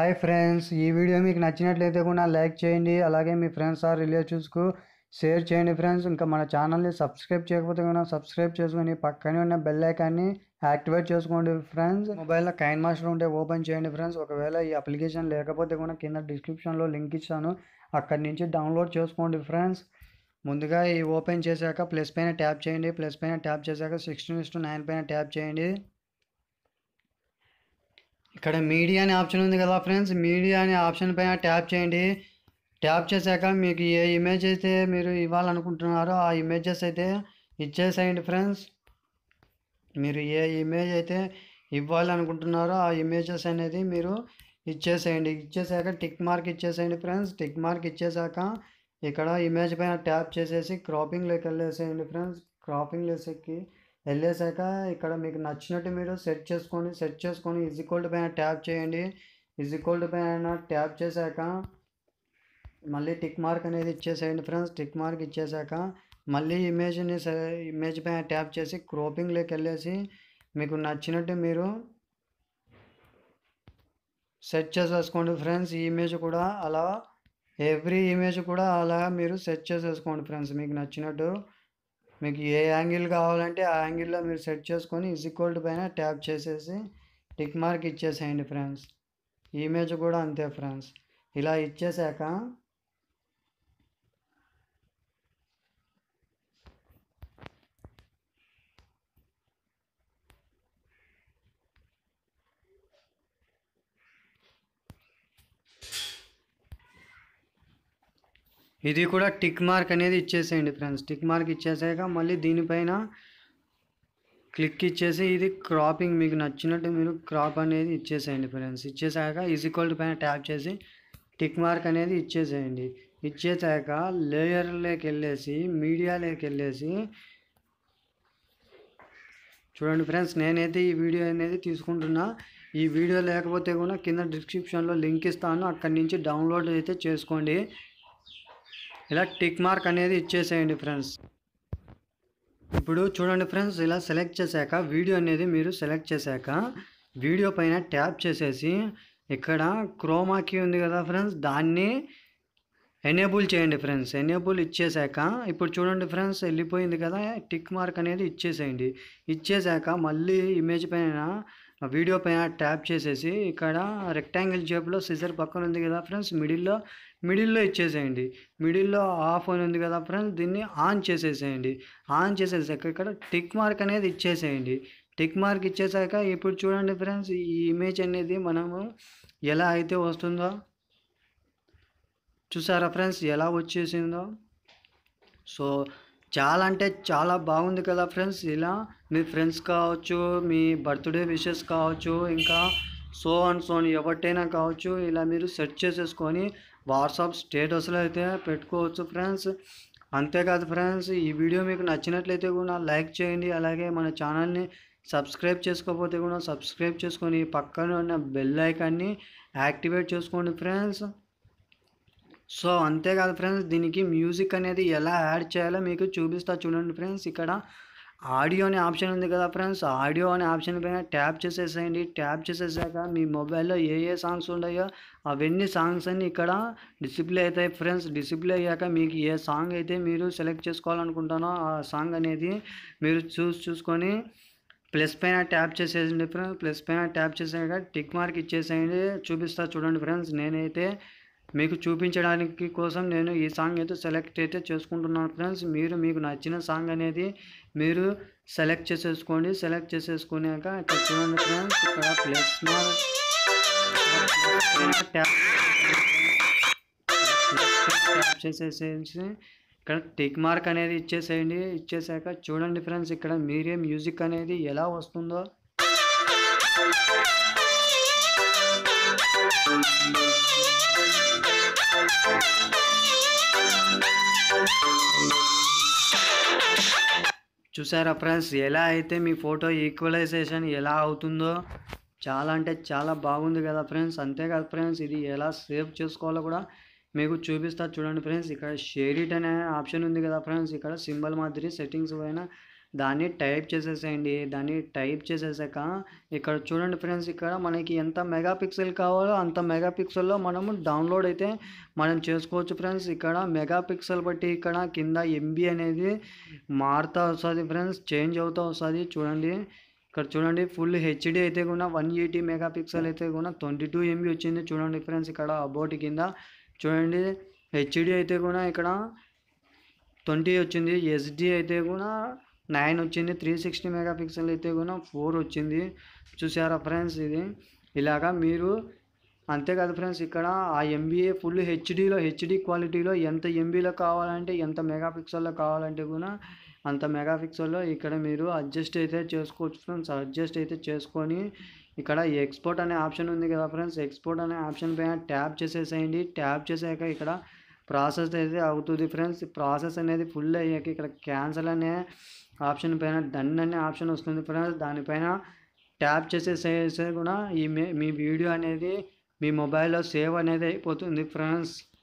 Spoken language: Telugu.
హాయ్ ఫ్రెండ్స్ ఈ వీడియో మీకు నచ్చినట్లయితే కూడా లైక్ చేయండి అలాగే మీ ఫ్రెండ్స్ ఆర్ రిలేటివ్స్కు షేర్ చేయండి ఫ్రెండ్స్ ఇంకా మన ఛానల్ని సబ్స్క్రైబ్ చేయకపోతే కూడా సబ్స్క్రైబ్ చేసుకొని పక్కనే ఉన్న బెల్ ఐకాన్ని యాక్టివేట్ చేసుకోండి ఫ్రెండ్స్ మొబైల్లో కైన్ మాస్టర్ ఉంటే ఓపెన్ చేయండి ఫ్రెండ్స్ ఒకవేళ ఈ అప్లికేషన్ లేకపోతే కూడా కింద డిస్క్రిప్షన్లో లింక్ ఇచ్చాను అక్కడి నుంచి డౌన్లోడ్ చేసుకోండి ఫ్రెండ్స్ ముందుగా ఈ ఓపెన్ చేశాక ప్లస్ పైన ట్యాప్ చేయండి ప్లస్ పైన ట్యాప్ చేశాక సిక్స్టీన్ ఇస్ నైన్ పైన ట్యాప్ చేయండి ఇక్కడ మీడియా అనే ఆప్షన్ ఉంది కదా ఫ్రెండ్స్ మీడియా అనే ఆప్షన్ పైన ట్యాప్ చేయండి ట్యాప్ చేశాక మీకు ఏ ఇమేజ్ అయితే మీరు ఇవ్వాలనుకుంటున్నారో ఆ ఇమేజెస్ అయితే ఇచ్చేసేయండి ఫ్రెండ్స్ మీరు ఏ ఇమేజ్ అయితే ఇవ్వాలనుకుంటున్నారో ఆ ఇమేజెస్ అనేది మీరు ఇచ్చేసేయండి ఇచ్చేసాక టిక్ మార్క్ ఇచ్చేసేయండి ఫ్రెండ్స్ టిక్ మార్క్ ఇచ్చేసాక ఇక్కడ ఇమేజ్ పైన ట్యాప్ చేసేసి క్రాపింగ్లోకి వెళ్ళేసేయండి ఫ్రెండ్స్ క్రాపింగ్ లేసేకి వెళ్ళేసాక ఇక్కడ మీకు నచ్చినట్టు మీరు సెట్ చేసుకొని సెట్ చేసుకొని ఈక్వల్ పైన ట్యాప్ చేయండి ఈక్వల్ పైన ట్యాప్ చేశాక మళ్ళీ టిక్ మార్క్ అనేది ఇచ్చేసేయండి ఫ్రెండ్స్ టిక్ మార్క్ ఇచ్చేసాక మళ్ళీ ఇమేజ్ని ఇమేజ్ పైన ట్యాప్ చేసి క్రోపింగ్లోకి వెళ్ళేసి మీకు నచ్చినట్టు మీరు సెట్ చేసేసుకోండి ఫ్రెండ్స్ ఈ ఇమేజ్ కూడా అలా ఎవ్రీ ఇమేజ్ కూడా అలా మీరు సెట్ చేసేసుకోండి ఫ్రెండ్స్ మీకు నచ్చినట్టు మీకు ఏ యాంగిల్ కావాలంటే ఆ యాంగిల్లో మీరు సెట్ చేసుకొని ఈక్వల్ పైన ట్యాప్ చేసేసి టిక్ మార్క్ ఇచ్చేసేయండి ఫ్రెండ్స్ ఈ ఇమేజ్ కూడా అంతే ఫ్రెండ్స్ ఇలా ఇచ్చేసాక ఇది కూడా టిక్ మార్క్ అనేది ఇచ్చేసేయండి ఫ్రెండ్స్ టిక్ మార్క్ ఇచ్చేసాక మళ్ళీ దీనిపైన క్లిక్ ఇచ్చేసి ఇది క్రాపింగ్ మీకు నచ్చినట్టు మీరు క్రాప్ అనేది ఇచ్చేసేయండి ఫ్రెండ్స్ ఇచ్చేసాక ఈక్వల్ పైన ట్యాప్ చేసి టిక్ మార్క్ అనేది ఇచ్చేసేయండి ఇచ్చేసాక లేయర్లోకి వెళ్ళేసి మీడియాలోకి వెళ్ళేసి చూడండి ఫ్రెండ్స్ నేనైతే ఈ వీడియో అనేది తీసుకుంటున్నా ఈ వీడియో లేకపోతే కూడా కింద డిస్క్రిప్షన్లో లింక్ ఇస్తాను అక్కడి నుంచి డౌన్లోడ్ అయితే చేసుకోండి ఇలా టిక్ మార్క్ అనేది ఇచ్చేసేయండి ఫ్రెండ్స్ ఇప్పుడు చూడండి ఫ్రెండ్స్ ఇలా సెలెక్ట్ చేశాక వీడియో అనేది మీరు సెలెక్ట్ చేశాక వీడియో పైన ట్యాప్ చేసేసి ఇక్కడ క్రోమాకి ఉంది కదా ఫ్రెండ్స్ దాన్ని ఎనేబుల్ చేయండి ఫ్రెండ్స్ ఎనేబుల్ ఇచ్చేసాక ఇప్పుడు చూడండి ఫ్రెండ్స్ వెళ్ళిపోయింది కదా టిక్ మార్క్ అనేది ఇచ్చేసేయండి ఇచ్చేసాక మళ్ళీ ఇమేజ్ పైన వీడియో పైన ట్యాప్ చేసేసి ఇక్కడ రెక్టాంగిల్ షేప్లో సిజర్ పక్కన ఉంది కదా ఫ్రెండ్స్ మిడిల్లో మిడిల్లో ఇచ్చేసేయండి మిడిల్లో ఆఫ్ అని ఉంది కదా ఫ్రెండ్స్ దీన్ని ఆన్ చేసేసేయండి ఆన్ చేసేసాక ఇక్కడ టిక్ మార్క్ అనేది ఇచ్చేసేయండి టిక్ మార్క్ ఇచ్చేసాక ఇప్పుడు చూడండి ఫ్రెండ్స్ ఈ ఇమేజ్ అనేది మనము ఎలా అయితే వస్తుందో చూసారా ఫ్రెండ్స్ ఎలా వచ్చేసిందో సో చాలా అంటే చాలా బాగుంది కదా ఫ్రెండ్స్ ఇలా మీ ఫ్రెండ్స్ కావచ్చు మీ బర్త్డే విషెస్ కావచ్చు ఇంకా సో అండ్ సోన్ ఎవరిటైనా కావచ్చు ఇలా మీరు సెట్ చేసేసుకొని వాట్సాప్ స్టేటస్లో అయితే పెట్టుకోవచ్చు ఫ్రెండ్స్ అంతేకాదు ఫ్రెండ్స్ ఈ వీడియో మీకు నచ్చినట్లయితే కూడా లైక్ చేయండి అలాగే మన ఛానల్ని సబ్స్క్రైబ్ చేసుకోకపోతే కూడా సబ్స్క్రైబ్ చేసుకొని పక్కన ఉన్న బెల్ ఐకాన్ని యాక్టివేట్ చేసుకోండి ఫ్రెండ్స్ సో అంతేకాదు ఫ్రెండ్స్ దీనికి మ్యూజిక్ అనేది ఎలా యాడ్ చేయాలో మీకు చూపిస్తా చూడండి ఫ్రెండ్స్ ఇక్కడ ఆడియో అనే ఆప్షన్ ఉంది కదా ఫ్రెండ్స్ ఆడియో అనే ఆప్షన్ పైన ట్యాప్ చేసేసేయండి ట్యాప్ చేసేసాక మీ మొబైల్లో ఏ ఏ సాంగ్స్ ఉన్నాయో అవన్నీ సాంగ్స్ అన్ని ఇక్కడ డిస్ప్లే అవుతాయి ఫ్రెండ్స్ డిస్ప్లే అయ్యాక మీకు ఏ సాంగ్ అయితే మీరు సెలెక్ట్ చేసుకోవాలనుకుంటానో ఆ సాంగ్ అనేది మీరు చూసి చూసుకొని ప్లస్ పైన ట్యాప్ చేసేయండి ఫ్రెండ్స్ ప్లస్ పైన ట్యాప్ చేసాక టిక్ మార్క్ ఇచ్చేసేయండి చూపిస్తా చూడండి ఫ్రెండ్స్ నేనైతే మీకు చూపించడానికి కోసం నేను ఈ సాంగ్ అయితే సెలెక్ట్ అయితే చేసుకుంటున్నాను ఫ్రెండ్స్ మీరు మీకు నచ్చిన సాంగ్ అనేది మీరు సెలెక్ట్ చేసేసుకోండి సెలెక్ట్ చేసేసుకున్నాక ఇక్కడ చూడండి ఫ్రెండ్స్ ఇక్కడ ప్లస్ మార్క్ ట్యాప్ ట్యాప్ చేసేసేసి ఇక్కడ టిక్ మార్క్ అనేది ఇచ్చేసేయండి ఇచ్చేసాక చూడండి ఫ్రెండ్స్ ఇక్కడ మీరే మ్యూజిక్ అనేది ఎలా వస్తుందో చూసారా ఫ్రెండ్స్ ఎలా అయితే మీ ఫోటో ఈక్వలైజేషన్ ఎలా అవుతుందో చాలా అంటే చాలా బాగుంది కదా ఫ్రెండ్స్ అంతేకాదు ఫ్రెండ్స్ ఇది ఎలా సేవ్ చేసుకోవాలో కూడా మీకు చూపిస్తా చూడండి ఫ్రెండ్స్ ఇక్కడ షేర్ ఇట్ అనే ఆప్షన్ ఉంది కదా ఫ్రెండ్స్ ఇక్కడ సింబల్ మాదిరి సెట్టింగ్స్ పైన దాన్ని టైప్ చేసేసేయండి దాన్ని టైప్ చేసేసాక ఇక్కడ చూడండి ఫ్రెండ్స్ ఇక్కడ మనకి ఎంత మెగా పిక్సెల్ కావాలో అంత మెగా పిక్సెల్లో మనము డౌన్లోడ్ అయితే మనం చేసుకోవచ్చు ఫ్రెండ్స్ ఇక్కడ మెగా పిక్సెల్ బట్టి ఇక్కడ కింద ఎంబీ అనేది మారుతూ వస్తుంది ఫ్రెండ్స్ చేంజ్ అవుతూ వస్తుంది చూడండి ఇక్కడ చూడండి ఫుల్ హెచ్డి అయితే కూడా వన్ ఎయిటీ మెగా పిక్సెల్ అయితే కూడా ట్వంటీ టూ ఎంబీ వచ్చింది చూడండి ఫ్రెండ్స్ ఇక్కడ అబౌట్ కింద చూడండి హెచ్డి అయితే కూడా ఇక్కడ ట్వంటీ వచ్చింది ఎస్డి అయితే కూడా నైన్ వచ్చింది త్రీ సిక్స్టీ మెగా పిక్సెల్ అయితే కూడా ఫోర్ వచ్చింది చూసారా ఫ్రెండ్స్ ఇది ఇలాగా మీరు అంతేకాదు ఫ్రెండ్స్ ఇక్కడ ఆ ఎంబీఏ ఫుల్ హెచ్డీలో హెచ్డి క్వాలిటీలో ఎంత ఎంబీలో కావాలంటే ఎంత మెగా పిక్సెల్లో కావాలంటే కూడా అంత మెగా పిక్సెల్లో ఇక్కడ మీరు అడ్జస్ట్ అయితే చేసుకోవచ్చు ఫ్రెండ్స్ అడ్జస్ట్ అయితే చేసుకొని ఇక్కడ ఎక్స్పోర్ట్ అనే ఆప్షన్ ఉంది కదా ఫ్రెండ్స్ ఎక్స్పోర్ట్ అనే ఆప్షన్ పైన ట్యాప్ చేసేసేయండి ట్యాప్ చేసాక ఇక్కడ ప్రాసెస్ అయితే అవుతుంది ఫ్రెండ్స్ ప్రాసెస్ అనేది ఫుల్ అయ్యాక ఇక్కడ క్యాన్సల్ అనే ఆప్షన్ పైన డన్ అనే ఆప్షన్ వస్తుంది ఫ్రెండ్స్ దానిపైన ట్యాప్ చేసేసేస్తే కూడా ఈ మే మీ వీడియో అనేది మీ మొబైల్లో సేవ్ అనేది అయిపోతుంది ఫ్రెండ్స్